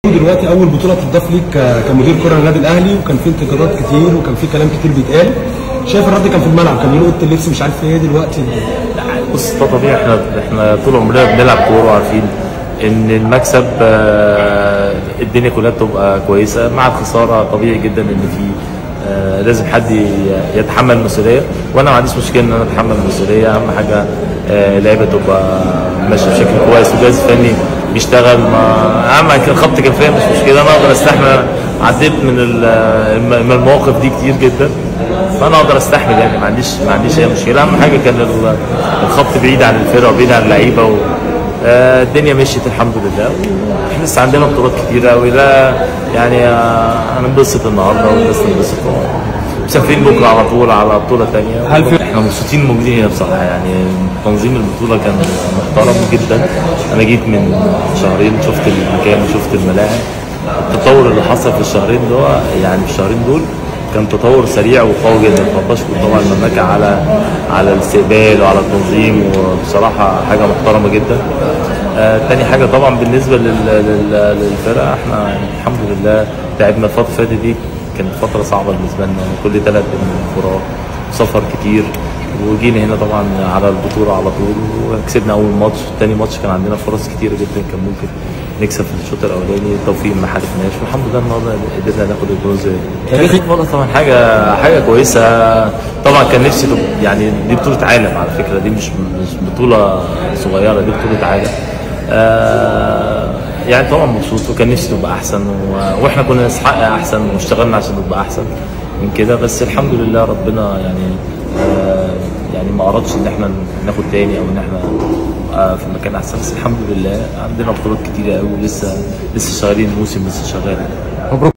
دلوقتي اول بطوله تضاف ليك ك- كمدير كره النادي الاهلي وكان في انتقادات كتير وكان في كلام كتير بيتقال شايف الرد كان في الملعب كان بيقولوا اوضه اللبس مش عارف ايه دلوقتي بص ده طبيعي احنا احنا طول عمرنا بنلعب كوره وعارفين ان المكسب آه، الدنيا كلها بتبقى كويسه مع الخساره طبيعي جدا ان في آه، لازم حد ي- يتحمل المسؤوليه وانا ما عنديش مشكله ان انا اتحمل المسؤوليه اهم حاجه آه، اللعيبه تبقى ماشيه بشكل كويس والجهاز الفني بيشتغل ما اهم حاجة الخبط كان فيها مش مشكله انا اقدر استحمل عديت من ال- من المواقف دي كتير جدا فانا اقدر استحمل يعني ما عنديش ما عنديش اي مشكله اهم حاجه كان ال- الخبط بعيد عن الفرقه وبعيد عن اللعيبه و... آه، الدنيا مشيت الحمد لله احنا لسه عندنا بطولات كتيره قوي لا يعني آه، هننبسط النهارده والناس تنبسط مسافرين بكره على طول على بطوله ثانيه هل في- احنا مبسوطين موجودين هنا بصراحه يعني تنظيم البطوله كان محترم جدا انا جيت من شهرين شفت المكان وشفت الملاعب التطور اللي حصل في الشهرين دول يعني في الشهرين دول كان تطور سريع وقوي جدا فبشكر طبعا المملكه على على الاستقبال وعلى التنظيم وبصراحه حاجه محترمه جدا آه تاني حاجه طبعا بالنسبه لل- لل- للفرقه احنا يعني الحمد لله لعبنا الفتره اللي فاتت دي كانت فتره صعبه بالنسبه لنا كل ثلاث مباراه سفر كتير وجينا هنا طبعا على البطوله على طول وكسبنا اول ماتش تاني ماتش كان عندنا فرص كتيره جدا كان ممكن نكسب في الشوط الاولاني التوفيق ما حالفناش والحمد لله النهارده قدرنا ناخد البرونز تاريخ البطوله طبعا حاجه حاجه كويسه طبعا كان نفسي تبقى- يعني دي بطوله عالم على فكره دي مش مش بطوله صغيره دي بطوله عالم آه يعني طبعا مبسوط وكان نفسي تبقى احسن و... واحنا كنا نستحق احسن واشتغلنا عشان تبقى احسن من كده بس الحمد لله ربنا يعني آه يعني ما ارادش ان احنا ناخد تاني او ان احنا نبقى في مكان احسن بس الحمد لله عندنا بطولات كتيره قوي ولسه لسه شغالين الموسم لسه شغال مبروك